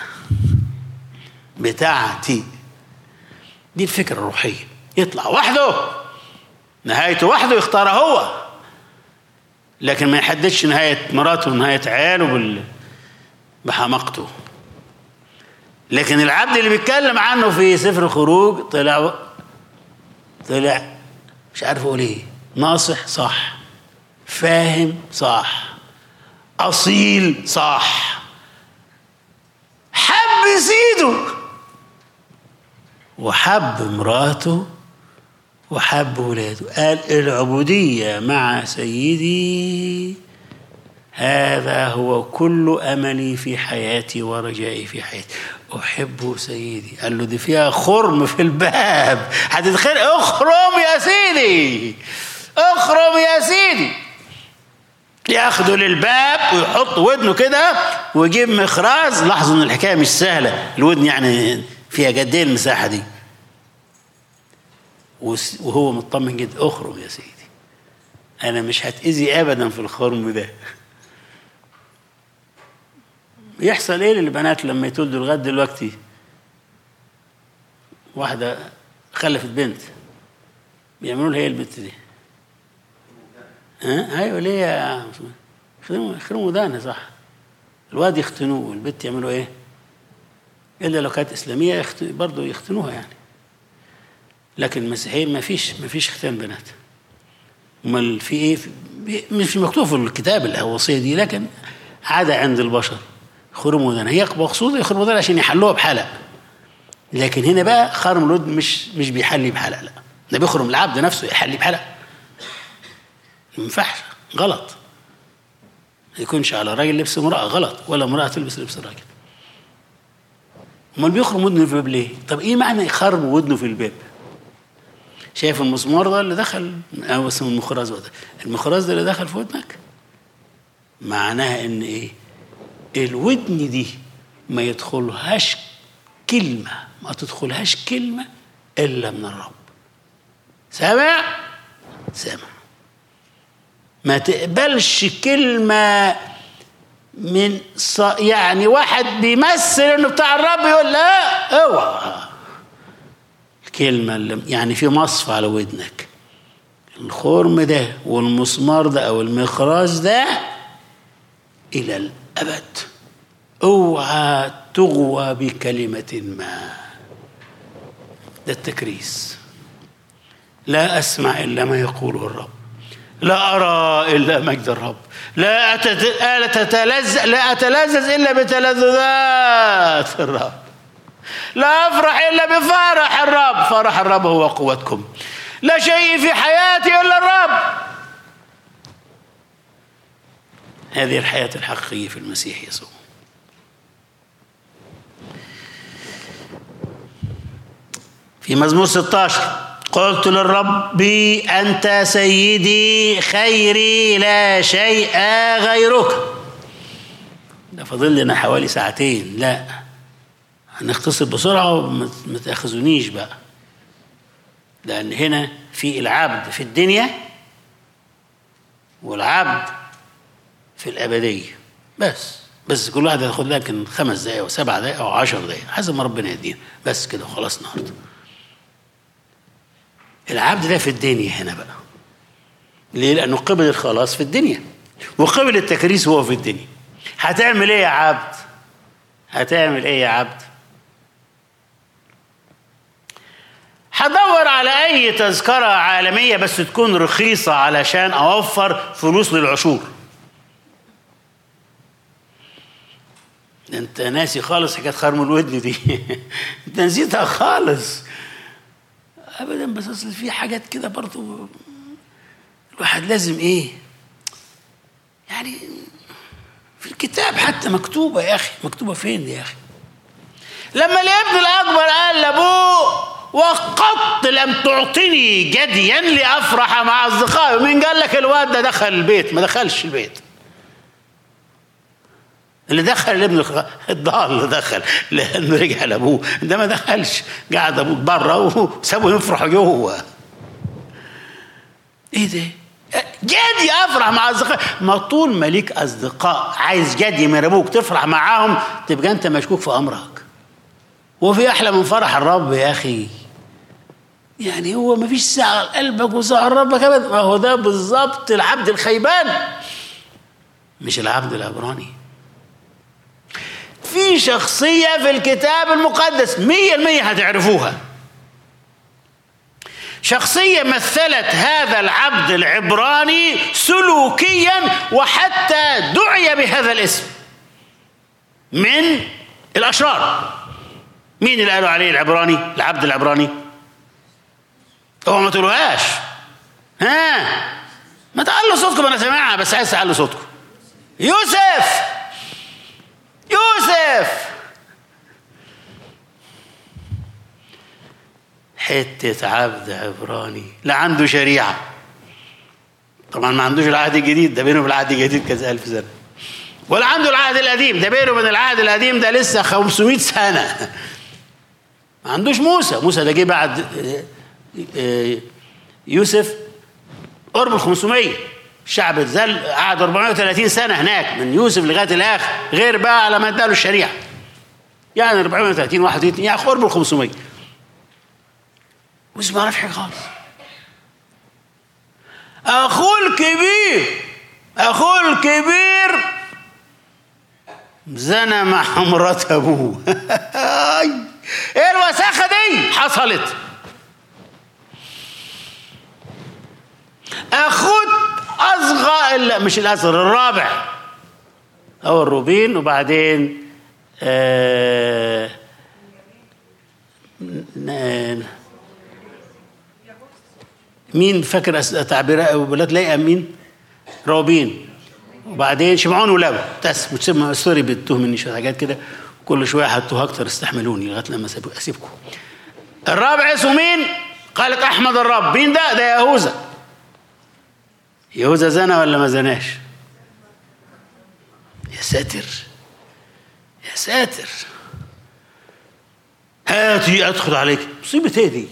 بتاعتي دي الفكره الروحيه يطلع وحده نهايته وحده يختارها هو لكن ما يحددش نهاية مراته ونهاية عياله بال... بحماقته لكن العبد اللي بيتكلم عنه في سفر الخروج طلع طلع مش عارف اقول ايه ناصح صح فاهم صح اصيل صح حب سيده وحب مراته وحب ولاده قال العبودية مع سيدي هذا هو كل أملي في حياتي ورجائي في حياتي احب سيدي قال له دي فيها خرم في الباب هتتخرق اخرم يا سيدي اخرم يا سيدي ياخده للباب ويحط ودنه كده ويجيب مخراز لاحظوا ان الحكايه مش سهله الودن يعني فيها قد ايه المساحه دي وهو مطمن جدا اخرج يا سيدي انا مش هتاذي ابدا في الخرم ده يحصل ايه للبنات لما يتولدوا لغايه دلوقتي واحده خلفت بنت بيعملوا لها ايه البنت دي ها ايوه ليه يا يخدموا يخدموا ودانها صح الواد يختنوه والبنت يعملوا ايه الا لو كانت اسلاميه يخت... برضه يختنوها يعني لكن المسيحيين ما فيش ما فيش ختان بنات امال في ايه مش مكتوب في الكتاب الوصيه دي لكن عاده عند البشر خرم ودان هي مقصود يخرم ودان عشان يحلوها بحلق لكن هنا بقى خرم الود مش مش بيحلي بحلق لا ده بيخرم العبد نفسه يحلي بحلق ما ينفعش غلط ما يكونش على راجل لبس امرأة غلط ولا امرأة تلبس لبس الراجل امال بيخرم ودنه في الباب ليه؟ طب ايه معنى يخرم ودنه في الباب؟ شايف المسمار ده اللي دخل او اسمه المخراز ده المخراز ده اللي دخل في ودنك معناها ان ايه؟ الودن دي ما يدخلهاش كلمة ما تدخلهاش كلمة إلا من الرب سامع؟ سامع ما تقبلش كلمة من ص... يعني واحد بيمثل انه بتاع الرب يقول لا اوعى الكلمة اللي يعني في مصفى على ودنك الخرم ده والمسمار ده او المخراج ده الى الابد اوعى تغوى بكلمة ما ده التكريس لا اسمع الا ما يقوله الرب لا أرى إلا مجد الرب لا أتتلذذ لا أتلذذ إلا بتلذذات الرب لا أفرح إلا بفرح الرب فرح الرب هو قوتكم لا شيء في حياتي إلا الرب هذه الحياة الحقيقية في المسيح يسوع في مزمور 16 قلت للرب أنت سيدي خيري لا شيء غيرك ده فاضل لنا حوالي ساعتين لا هنختصر بسرعة وما تأخذونيش بقى لأن هنا في العبد في الدنيا والعبد في الأبدية بس بس كل واحد هياخد لكن خمس دقايق أو سبع دقايق أو عشر دقايق حسب ما ربنا يدينا بس كده وخلاص النهارده العبد ده في الدنيا هنا بقى ليه لانه قبل الخلاص في الدنيا وقبل التكريس هو في الدنيا هتعمل ايه يا عبد هتعمل ايه يا عبد هدور على اي تذكرة عالمية بس تكون رخيصة علشان اوفر فلوس للعشور انت ناسي خالص حكايه خرم الودن دي انت نسيتها خالص ابدا بس اصل في حاجات كده برضو الواحد لازم ايه يعني في الكتاب حتى مكتوبه يا اخي مكتوبه فين يا اخي لما الابن الاكبر قال لابوه وقط لم تعطني جديا لافرح مع اصدقائي مين قال لك الواد ده دخل البيت ما دخلش البيت اللي دخل الابن الضال اللي دخل لانه رجع لابوه ده ما دخلش قعد ابوه بره وسابه يفرح جوه ايه ده؟ جدي افرح مع اصدقائي ما طول ما ليك اصدقاء عايز جدي من ابوك تفرح معاهم تبقى انت مشكوك في امرك وفي احلى من فرح الرب يا اخي يعني هو ما فيش ساعة قلبك وساعة ربك ابدا ما هو ده بالظبط العبد الخيبان مش العبد العبراني في شخصية في الكتاب المقدس مية المية هتعرفوها شخصية مثلت هذا العبد العبراني سلوكيا وحتى دعي بهذا الاسم من الأشرار مين اللي قالوا عليه العبراني العبد العبراني هو ما تقولوهاش ها ما تعلوا صوتكم انا سامعها بس عايز تعلوا صوتكم يوسف يوسف حتة عبد عبراني لا عنده شريعة طبعا ما عندوش العهد الجديد ده بينه بالعهد الجديد كذا ألف سنة ولا عنده العهد القديم ده بينه وبين العهد القديم ده لسه 500 سنة ما عندوش موسى موسى ده جه بعد يوسف قرب ال 500 الشعب اتذل قعد 430 سنة هناك من يوسف لغاية الآخر غير بقى على ما اداله الشريعة يعني 430 31 يعني قرب ال 500 موسى ما عرفش حاجة خالص أخوه الكبير أخوه الكبير زنى مع مرات أبوه إيه الوساخة دي حصلت أخوه أصغر لا مش الأصغر الرابع أو الروبين وبعدين آه مين فاكر تعبير ولاد لاقي مين؟ روبين وبعدين شمعون ولاوي تس متسمى سوري بتوه مني شويه حاجات كده كل شويه هتوه اكتر استحملوني لغايه لما اسيبكم الرابع اسمه مين؟ قالت احمد الرب مين ده؟ ده يهوذا يهوذا زنى ولا ما زناش؟ يا ساتر يا ساتر هاتي ادخل عليك مصيبه ايه دي؟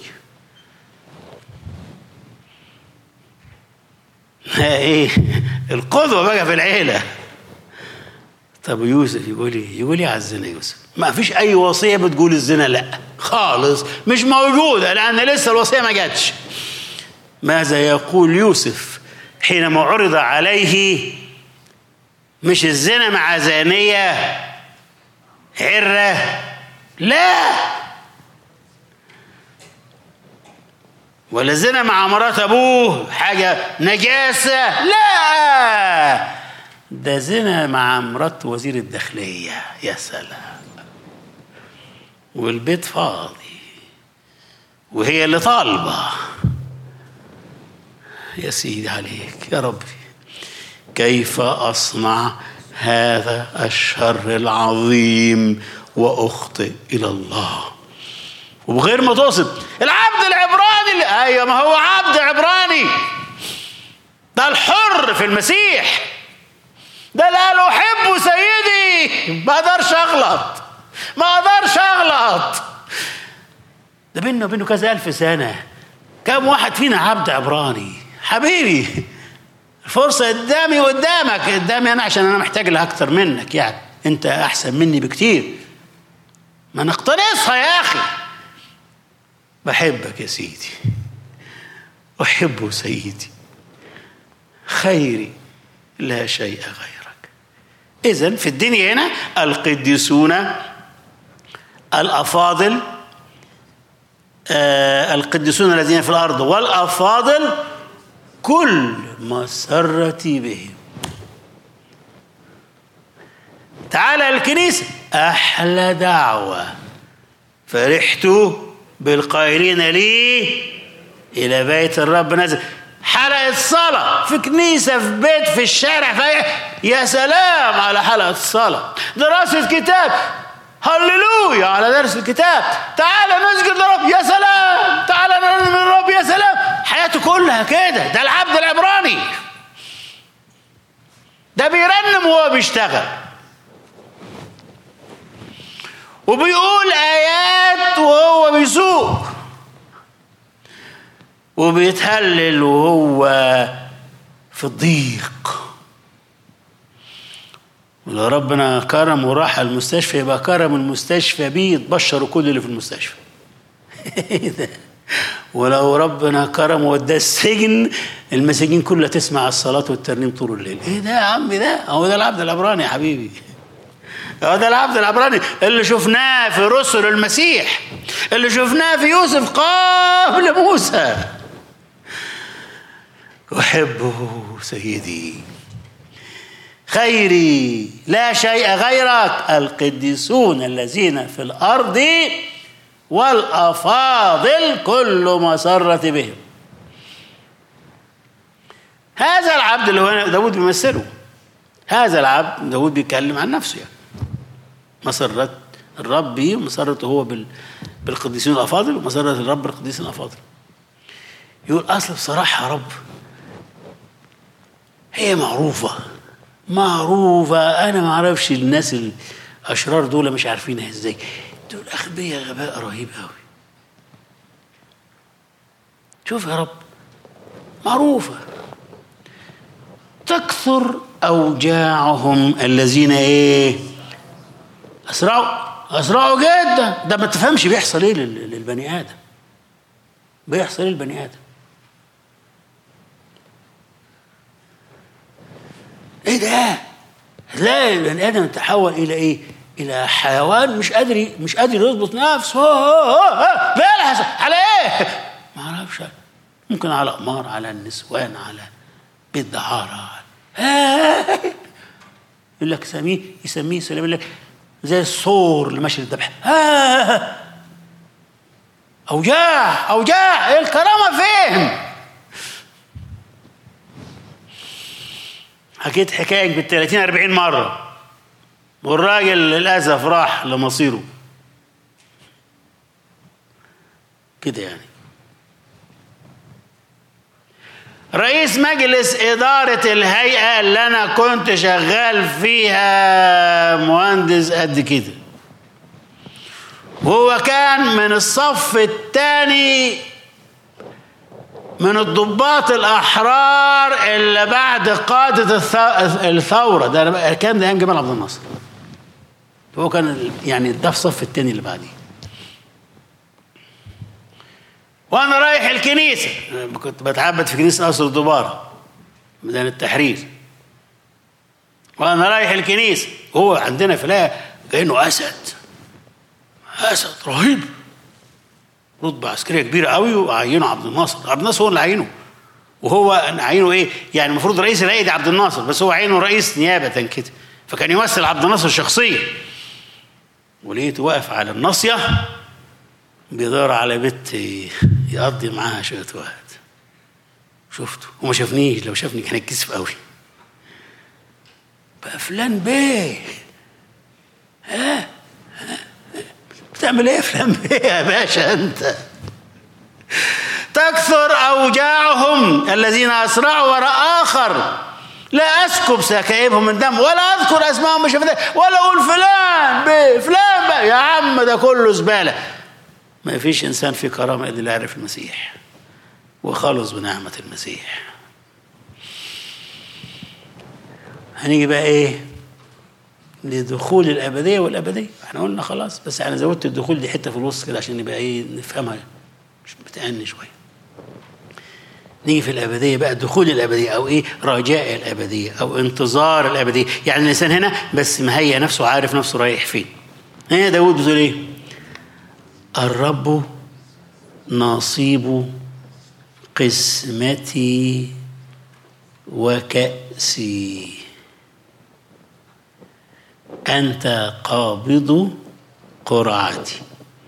ايه القدوه بقى في العيله طب يوسف يقول ايه؟ يقول ايه على الزنا يوسف؟ ما فيش اي وصيه بتقول الزنا لا خالص مش موجوده لان لسه الوصيه ما جاتش ماذا يقول يوسف حينما عرض عليه مش الزنا مع زانيه عره لا ولا زنا مع مرات ابوه حاجه نجاسه لا ده زنا مع مرات وزير الداخليه يا سلام والبيت فاضي وهي اللي طالبه يا سيدي عليك يا ربي كيف اصنع هذا الشر العظيم واخطئ الى الله وبغير ما تقصد العبد العبراني اللي ايوه ما هو عبد عبراني ده الحر في المسيح ده اللي قال احب سيدي ما اقدرش اغلط ما اقدرش اغلط ده بينه وبينه كذا الف سنه كم واحد فينا عبد عبراني حبيبي الفرصة قدامي قدامك قدامي أنا عشان أنا محتاج لها أكتر منك يعني أنت أحسن مني بكتير ما نقتنصها يا أخي بحبك يا سيدي أحب سيدي خيري لا شيء غيرك إذا في الدنيا هنا القديسون الأفاضل آه القديسون الذين في الأرض والأفاضل كل مسرتي بهم تعالى الكنيسة أحلى دعوة فرحت بالقائلين لي إلى بيت الرب نزل حلقة صلاة في كنيسة في بيت في الشارع في يا سلام على حلقة الصلاة دراسة كتاب هللويا على درس الكتاب تعالى نسجد لرب يا سلام تعالى نرنم للرب يا سلام حياته كلها كده ده العبد العبراني ده بيرنم وهو بيشتغل وبيقول آيات وهو بيسوق وبيتهلل وهو في الضيق ولو ربنا كرم وراح المستشفى يبقى كرم المستشفى بيه يتبشروا كل اللي في المستشفى ولو ربنا كرم ووداه السجن المساجين كلها تسمع الصلاة والترنيم طول الليل ايه ده يا عم ده هو ده العبد العبراني يا حبيبي هو ده العبد العبراني اللي شفناه في رسل المسيح اللي شفناه في يوسف قبل موسى أحبه سيدي خيري لا شيء غيرك القديسون الذين في الأرض والأفاضل كل مسرة بهم هذا العبد اللي هو داود بيمثله هذا العبد داود بيتكلم عن نفسه يعني مسرة الرب بيه ومسرته هو بال بالقديسين الافاضل ومسره الرب بالقديسين الافاضل يقول اصل بصراحه يا رب هي معروفه معروفه انا ما اعرفش الناس الاشرار دول مش عارفينها ازاي دول اغبياء غباء رهيب قوي شوف يا رب معروفه تكثر اوجاعهم الذين ايه اسرعوا اسرعوا جدا ده ما تفهمش بيحصل ايه لل- للبني ادم بيحصل ايه للبني ادم ايه ده تلاقي البني ادم تحول الى ايه الى حيوان مش قادر ي- مش قادر يضبط نفسه هو هو هو هو بيلحس على ايه ما اعرفش ممكن على قمار على النسوان على بيت دعارة يقول لك سميه يسميه سلام يقول لك زي الصور اللي ماشي الذبح اوجاع اوجاع ايه الكرامه فين حكيت حكايه بال 30 40 مره والراجل للاسف راح لمصيره كده يعني رئيس مجلس إدارة الهيئة اللي أنا كنت شغال فيها مهندس قد كده وهو كان من الصف الثاني من الضباط الأحرار اللي بعد قادة الث- الثورة ده كان ده أيام جمال عبد الناصر هو كان يعني ده في الصف الثاني اللي بعديه وانا رايح الكنيسه أنا كنت بتعبد في كنيسه قصر الدباره ميدان التحرير وانا رايح الكنيسه هو عندنا في الآية كانه اسد اسد رهيب رتبه عسكريه كبيره قوي وعينه عبد الناصر عبد الناصر هو اللي عينه وهو عينه ايه يعني المفروض رئيس الهيئه دي عبد الناصر بس هو عينه رئيس نيابه كده فكان يمثل عبد الناصر شخصيا ولقيته واقف على الناصيه بيدور على بنت يقضي معاها شوية وقت شفته وما شافنيش لو شافني كان يتكسف قوي بقى فلان بيه ها ها؟ بتعمل ايه فلان بيه يا باشا انت تكثر اوجاعهم الذين اسرعوا وراء اخر لا اسكب سكائبهم من دم ولا اذكر اسمائهم بشفتي ولا اقول فلان بيه فلان بيه يا عم ده كله زباله ما فيش انسان في كرامه الا اللي يعرف المسيح وخلص بنعمه المسيح هنيجي بقى ايه لدخول الابديه والابديه احنا قلنا خلاص بس انا زودت الدخول دي حته في الوسط كده عشان نبقى ايه نفهمها مش بتأني شويه نيجي في الأبدية بقى دخول الأبدية أو إيه رجاء الأبدية أو انتظار الأبدية يعني الإنسان هنا بس مهيأ نفسه عارف نفسه رايح فين هنا داود بتقول إيه الرب نصيب قسمتي وكأسي أنت قابض قرعتي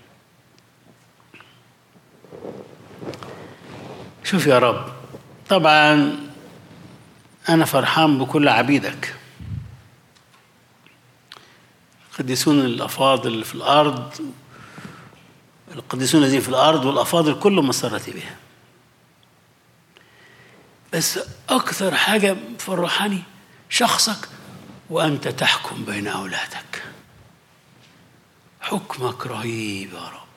شوف يا رب طبعا أنا فرحان بكل عبيدك القديسون الأفاضل اللي في الأرض القديسون الذين في الأرض والأفاضل كل مسرتي بها بس أكثر حاجة فرحاني شخصك وأنت تحكم بين أولادك حكمك رهيب يا رب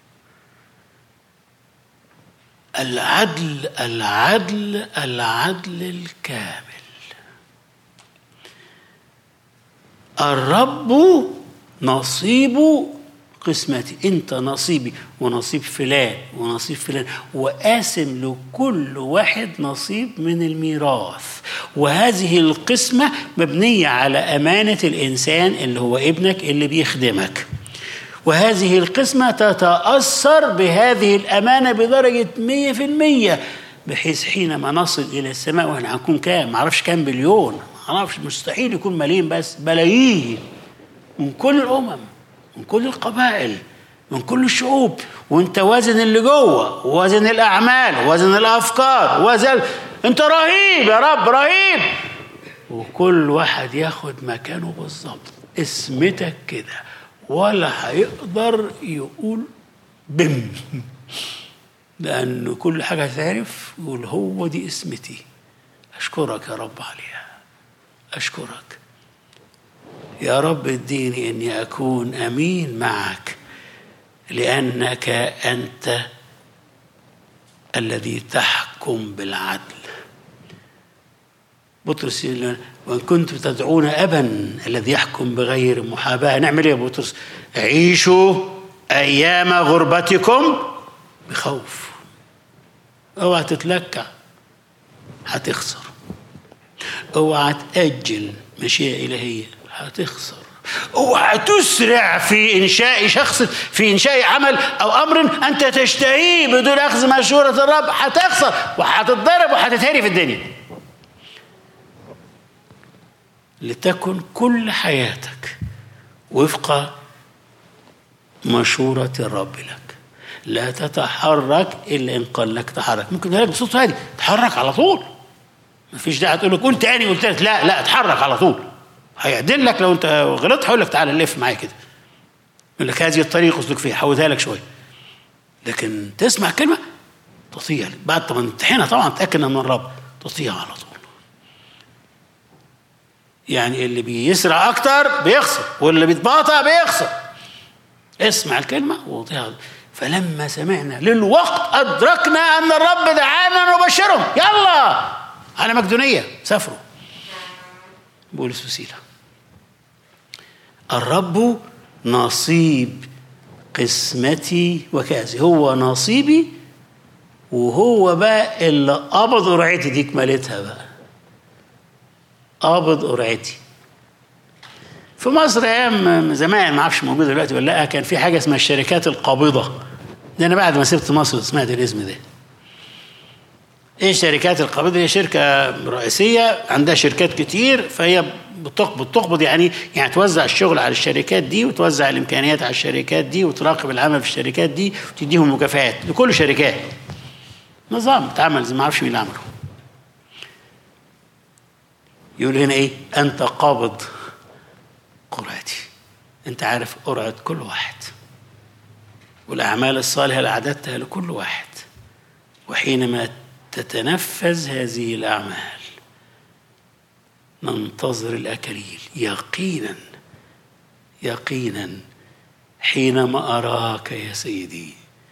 العدل العدل العدل الكامل الرب نصيب قسمتي انت نصيبي ونصيب فلان ونصيب فلان وقاسم لكل واحد نصيب من الميراث وهذه القسمة مبنية على أمانة الإنسان اللي هو ابنك اللي بيخدمك وهذه القسمة تتأثر بهذه الأمانة بدرجة مية في المية بحيث حينما نصل إلى السماء وإحنا هنكون كام معرفش كام بليون معرفش مستحيل يكون ملايين بس بلايين من كل الأمم من كل القبائل من كل الشعوب وانت وازن اللي جوه وازن الاعمال وازن الافكار وازن انت رهيب يا رب رهيب وكل واحد ياخد مكانه بالظبط اسمتك كده ولا هيقدر يقول بم لأن كل حاجة هتعرف يقول هو دي اسمتي أشكرك يا رب عليها أشكرك يا رب اديني اني اكون امين معك لانك انت الذي تحكم بالعدل بطرس يقول وان كنتم تدعون ابا الذي يحكم بغير محاباه نعمل ايه يا بطرس عيشوا ايام غربتكم بخوف اوعى تتلكع هتخسر اوعى تاجل مشيئه الهيه هتخسر اوعى تسرع في انشاء شخص في انشاء عمل او امر انت تشتهيه بدون اخذ مشوره الرب هتخسر وهتتضرب وهتتهري في الدنيا لتكن كل حياتك وفق مشورة الرب لك لا تتحرك إلا إن قال لك تحرك ممكن لك بصوت هادي تحرك على طول مفيش داعي تقول لك قول تاني قلت لك لا لا اتحرك على طول هيعدل لك لو انت غلطت هيقول لك تعالى لف معايا كده يقول لك هذه الطريقه اسلك فيها حودها لك شويه لكن تسمع كلمه تطيع بعد ما تمتحنها طبعا تاكد من الرب تطيع على طول يعني اللي بيسرع اكتر بيخسر واللي بيتباطأ بيخسر اسمع الكلمه وطيع فلما سمعنا للوقت ادركنا ان الرب دعانا نبشرهم يلا على مقدونيه سافروا بولس وسيله الرب نصيب قسمتي وكاسي هو نصيبي وهو بقى اللي قبض قرعتي دي كمالتها بقى قابض قرعتي في مصر ايام زمان ما اعرفش موجوده دلوقتي ولا لا كان في حاجه اسمها الشركات القابضه ده انا بعد ما سبت مصر سمعت الاسم ده ايه الشركات القابضه هي شركه رئيسيه عندها شركات كتير فهي بتقبض تقبض يعني يعني توزع الشغل على الشركات دي وتوزع الامكانيات على الشركات دي وتراقب العمل في الشركات دي وتديهم مكافآت لكل شركات نظام اتعمل زي ما اعرفش مين اللي عمله يقول هنا ايه انت قابض قرعتي انت عارف قرعه كل واحد والاعمال الصالحه اللي اعددتها لكل واحد وحينما تتنفذ هذه الاعمال ننتظر الاكاليل يقينا يقينا حينما اراك يا سيدي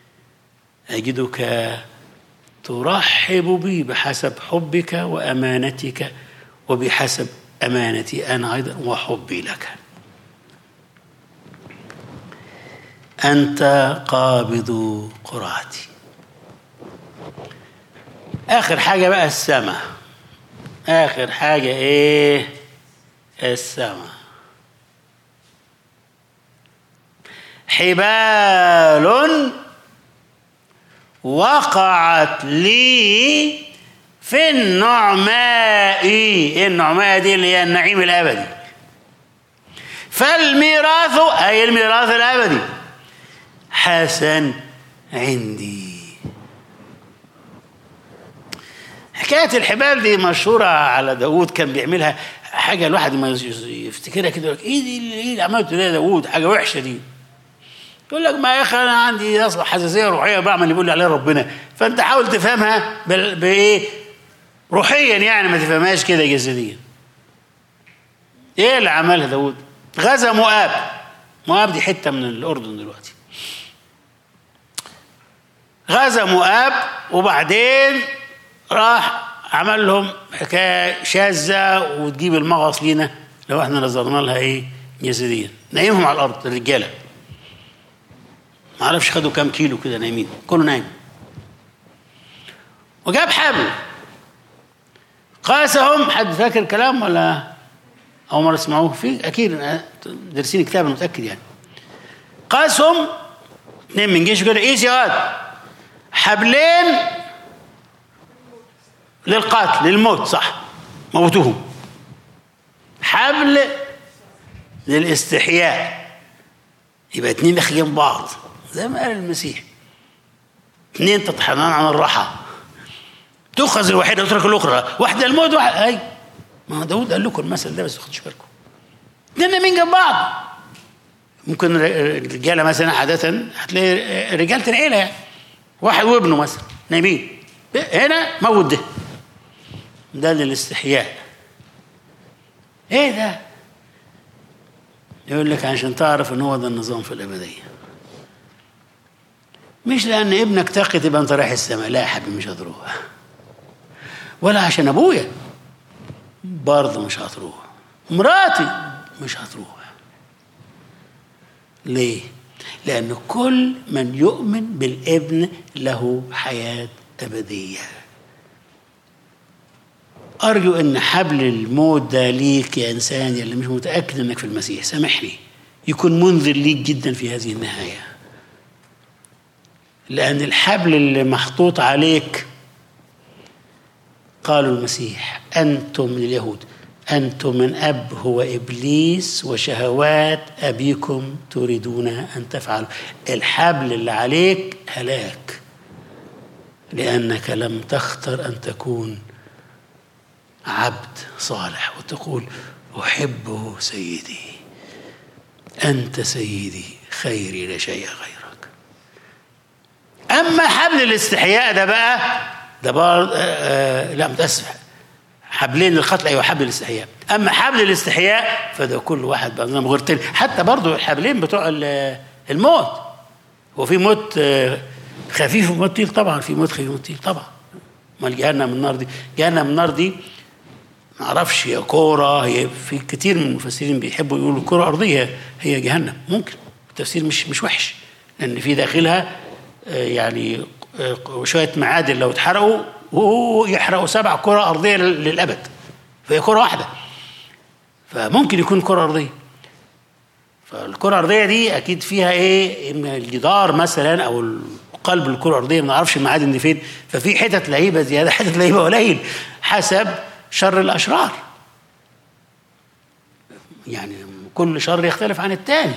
اجدك ترحب بي بحسب حبك وامانتك وبحسب امانتي انا ايضا وحبي لك انت قابض قرعتي اخر حاجه بقى السماء اخر حاجه ايه السماء حبال وقعت لي في النعماء ايه النعماء دي اللي هي النعيم الابدي فالميراث اي الميراث الابدي حسن عندي حكاية الحبال دي مشهورة على داوود كان بيعملها حاجة الواحد ما يفتكرها كده يقول لك ايه دي ايه اللي عملته ده يا داوود حاجة وحشة دي يقول لك ما يا اخي انا عندي اصبح حساسية روحية بعمل اللي بيقول لي عليه ربنا فانت حاول تفهمها بايه روحيا يعني ما تفهمهاش كده جسديا ايه اللي عملها داوود غزا مؤاب مؤاب دي حتة من الأردن دلوقتي غزا مؤاب وبعدين راح عمل لهم حكايه شاذه وتجيب المغص لينا لو احنا نظرنا لها ايه جسديا نايمهم على الارض الرجاله ما اعرفش خدوا كام كيلو كده نايمين كله نايم وجاب حبل قاسهم حد فاكر الكلام ولا اول مره تسمعوه في اكيد دارسين كتاب متاكد يعني قاسهم اثنين من جيش كده ايزي هاد حبلين للقتل للموت صح موتوهم حبل للاستحياء يبقى اتنين داخلين بعض زي ما قال المسيح اتنين تطحنان عن الراحة تؤخذ الواحدة وتترك الأخرى واحدة الموت واحد هاي ما داود قال لكم المثل ده بس ما تاخدوش بالكم اتنين من جنب بعض ممكن الرجاله مثلا عاده هتلاقي رجاله العيله يعني واحد وابنه مثلا نايمين هنا موت ده ده للاستحياء ايه ده يقول لك عشان تعرف ان هو ده النظام في الابديه مش لان ابنك تقي تبقى انت رايح السماء لا يا حبيبي مش هتروح ولا عشان ابويا برضه مش هتروح مراتي مش هتروح ليه لان كل من يؤمن بالابن له حياه ابديه أرجو أن حبل الموت ده ليك يا إنسان اللي مش متأكد أنك في المسيح سامحني يكون منذر ليك جدا في هذه النهاية لأن الحبل اللي محطوط عليك قالوا المسيح أنتم لليهود أنتم من أب هو إبليس وشهوات أبيكم تريدون أن تفعلوا الحبل اللي عليك هلاك لأنك لم تختر أن تكون عبد صالح وتقول أحبه سيدي أنت سيدي خيري لا شيء غيرك أما حبل الاستحياء ده بقى ده بار آه لا متأسف حبلين القتل أيوة حبل الاستحياء أما حبل الاستحياء فده كل واحد بقى نظام غير تاني حتى برضو الحبلين بتوع الموت هو في موت خفيف وموت تقيل طبعا في موت خفيف وموت تقيل طبعا امال جهنم النار دي جهنم النار دي ما اعرفش هي كوره هي في كتير من المفسرين بيحبوا يقولوا كره ارضيه هي جهنم ممكن التفسير مش مش وحش لان في داخلها يعني شويه معادن لو اتحرقوا يحرقوا سبع كره ارضيه للابد فهي كره واحده فممكن يكون كره ارضيه فالكره الارضيه دي اكيد فيها ايه اما الجدار مثلا او قلب الكره الارضيه ما نعرفش المعادن دي فين ففي حتت لهيبه زياده حتت لهيبه قليل حسب شر الاشرار يعني كل شر يختلف عن الثاني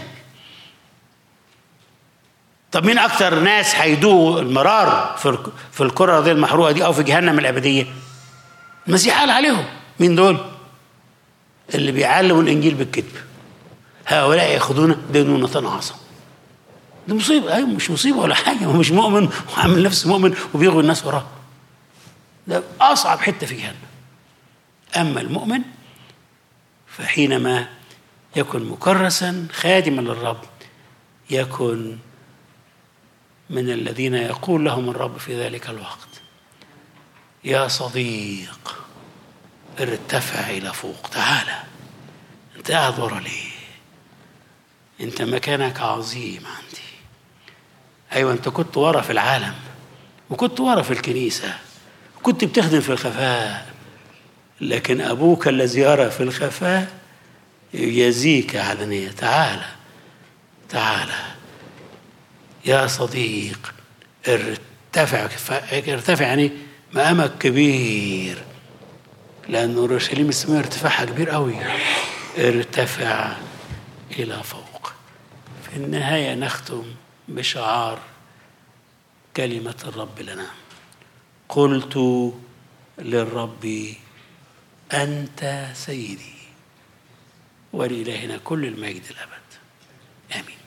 طب مين اكتر ناس هيدوقوا المرار في في الكره الارضيه المحروقه دي او في جهنم الابديه المسيح قال عليهم مين دول اللي بيعلموا الانجيل بالكذب هؤلاء ياخذون دينونة عظم دي مصيبة أيوة مش مصيبة ولا حاجة هو مش مؤمن وعامل نفسه مؤمن وبيغوي الناس وراه ده أصعب حتة في جهنم أما المؤمن فحينما يكن مكرسا خادما للرب يكن من الذين يقول لهم الرب في ذلك الوقت يا صديق ارتفع إلى فوق تعالى أنت قاعد ورا ليه أنت مكانك عظيم عندي أيوة أنت كنت ورا في العالم وكنت ورا في الكنيسة كنت بتخدم في الخفاء لكن أبوك الذي يرى في الخفاء يجازيك علانية تعالى تعالى يا صديق ارتفع ارتفع يعني مقامك كبير لأن أورشليم اسمها ارتفاعها كبير قوي ارتفع إلى فوق في النهاية نختم بشعار كلمة الرب لنا قلت للرب أنت سيدي ولإلهنا كل المجد الأبد آمين